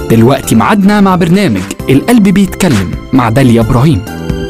دلوقتي معادنا مع برنامج القلب بيتكلم مع داليا إبراهيم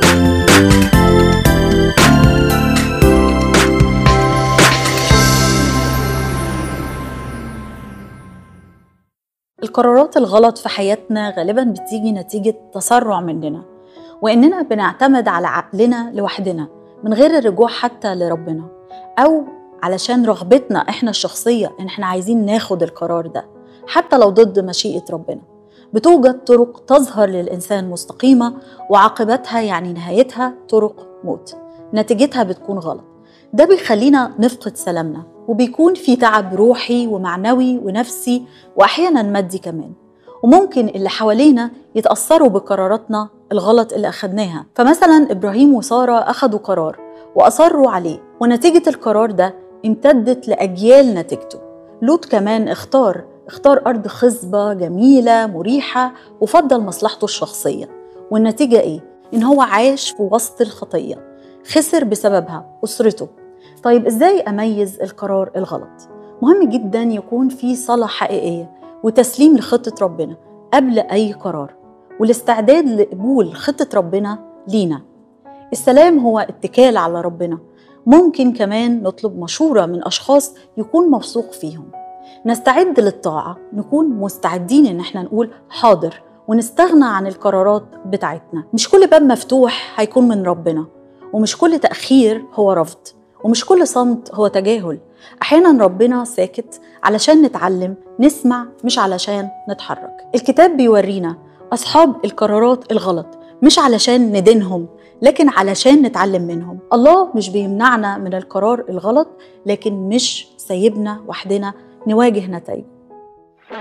القرارات الغلط في حياتنا غالبا بتيجي نتيجة تسرع مننا وإننا بنعتمد على عقلنا لوحدنا من غير الرجوع حتى لربنا أو علشان رغبتنا إحنا الشخصية إن إحنا عايزين ناخد القرار ده حتى لو ضد مشيئة ربنا بتوجد طرق تظهر للإنسان مستقيمة وعاقبتها يعني نهايتها طرق موت نتيجتها بتكون غلط ده بيخلينا نفقد سلامنا وبيكون في تعب روحي ومعنوي ونفسي واحيانا مادي كمان وممكن اللي حوالينا يتاثروا بقراراتنا الغلط اللي اخدناها فمثلا ابراهيم وساره اخدوا قرار واصروا عليه ونتيجه القرار ده امتدت لاجيال نتيجته لوط كمان اختار اختار ارض خصبه جميله مريحه وفضل مصلحته الشخصيه والنتيجه ايه ان هو عاش في وسط الخطيه خسر بسببها اسرته طيب ازاي اميز القرار الغلط مهم جدا يكون في صلاه حقيقيه وتسليم لخطه ربنا قبل اي قرار والاستعداد لقبول خطه ربنا لينا السلام هو اتكال على ربنا ممكن كمان نطلب مشوره من اشخاص يكون موثوق فيهم نستعد للطاعه نكون مستعدين ان احنا نقول حاضر ونستغنى عن القرارات بتاعتنا مش كل باب مفتوح هيكون من ربنا ومش كل تاخير هو رفض ومش كل صمت هو تجاهل احيانا ربنا ساكت علشان نتعلم نسمع مش علشان نتحرك الكتاب بيورينا اصحاب القرارات الغلط مش علشان ندينهم لكن علشان نتعلم منهم الله مش بيمنعنا من القرار الغلط لكن مش سايبنا وحدنا نواجه نتائجه